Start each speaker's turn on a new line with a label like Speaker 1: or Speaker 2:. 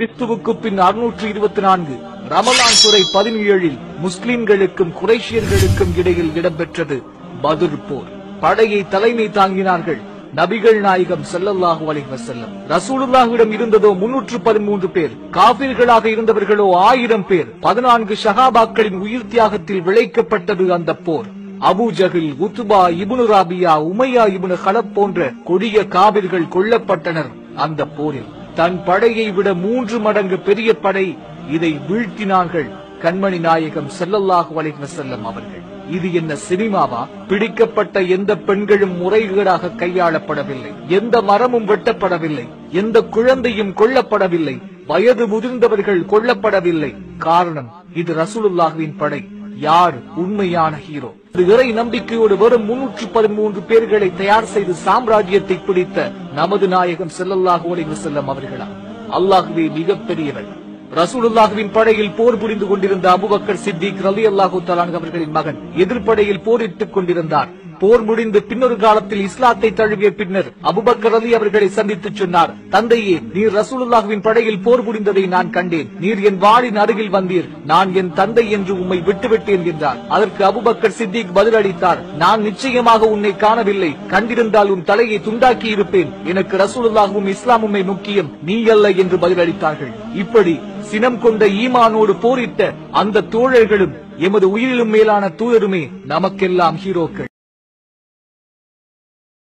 Speaker 1: கிறிஸ்துவுக்கு பின் அறுநூற்று இருபத்தி நான்கு ரமலான் துறை பதினேழில் முஸ்லிம்களுக்கும் குறைஷியர்களுக்கும் இடையில் இடம்பெற்றது பதுர் போர் படையை தலைமை தாங்கினார்கள் நபிகள் நாயகம் ஸல்லல்லாஹு அலைஹி வஸல்லம் ரசூலுல்லாஹ்விடம் இருந்ததோ முன்னூற்று பதிமூன்று பேர் காபிர்களாக இருந்தவர்களோ ஆயிரம் பேர் பதினான்கு ஷஹாபாக்களின் உயிர் தியாகத்தில் விளைக்கப்பட்டது அந்த போர் Abu Jahl Utba ibn Rabia Umayya ibn Khalaf போன்ற கொடிய காபிர்கள் கொல்லப்பட்டனர் அந்த போரில் தன் படையை விட மூன்று மடங்கு பெரிய படை இதை வீழ்த்தினார்கள் கண்மணி நாயகம் ஸல்லல்லாஹு அலைஹி வஸல்லம் அவர்கள் இது என்ன சினிமாவா பிடிக்கப்பட்ட எந்த பெண்களும் முறைகேடாக கையாளப்படவில்லை எந்த மரமும் வெட்டப்படவில்லை எந்த குழந்தையும் கொல்லப்படவில்லை வயது முதிர்ந்தவர்கள் கொல்லப்படவில்லை காரணம் இது ரசூலுல்லாஹ்வின் படை யார் உண்மையான ஹீரோ இது இறை நம்பிக்கையோடு வெறும் முன்னூற்று பதிமூன்று பேர்களை தயார் செய்து சாம்ராஜ்யத்தை பிடித்த நமது நாயகம் ஸல்லல்லாஹு அலைஹி வஸல்லம் அவர்களா அல்லாஹ்வே மிகப்பெரியவர் ரசூலுல்லாஹுவின் படையில் போர் புரிந்து கொண்டிருந்த அபுபக்கர் சித்திக் ரலி அல்லாஹு அவர்களின் மகன் எதிர்ப்படையில் போரிட்டுக் கொண்டிருந்தார் போர் முடிந்து பின்னொரு காலத்தில் இஸ்லாத்தை தழுவிய பின்னர் அபுபக்கர் அலி அவர்களை சந்தித்து சொன்னார் தந்தையே நீர் ரசூலுல்லாஹுவின் படையில் போர் புரிந்ததை நான் கண்டேன் நீர் என் வாளின் அருகில் வந்தீர் நான் என் தந்தை என்று உம்மை விட்டுவிட்டேன் என்றார் அதற்கு அபுபக்கர் சித்திக் பதிலளித்தார் நான் நிச்சயமாக உன்னை காணவில்லை கண்டிருந்தால் உன் தலையை துண்டாக்கி இருப்பேன் எனக்கு ரசூலுல்லாஹும் இஸ்லாமுமே முக்கியம் நீ அல்ல என்று பதிலளித்தார்கள் இப்படி சினம் கொண்ட ஈமானோடு போரிட்ட அந்த தோழர்களும் எமது உயிரிலும் மேலான தூயருமே நமக்கெல்லாம் ஹீரோக்கள்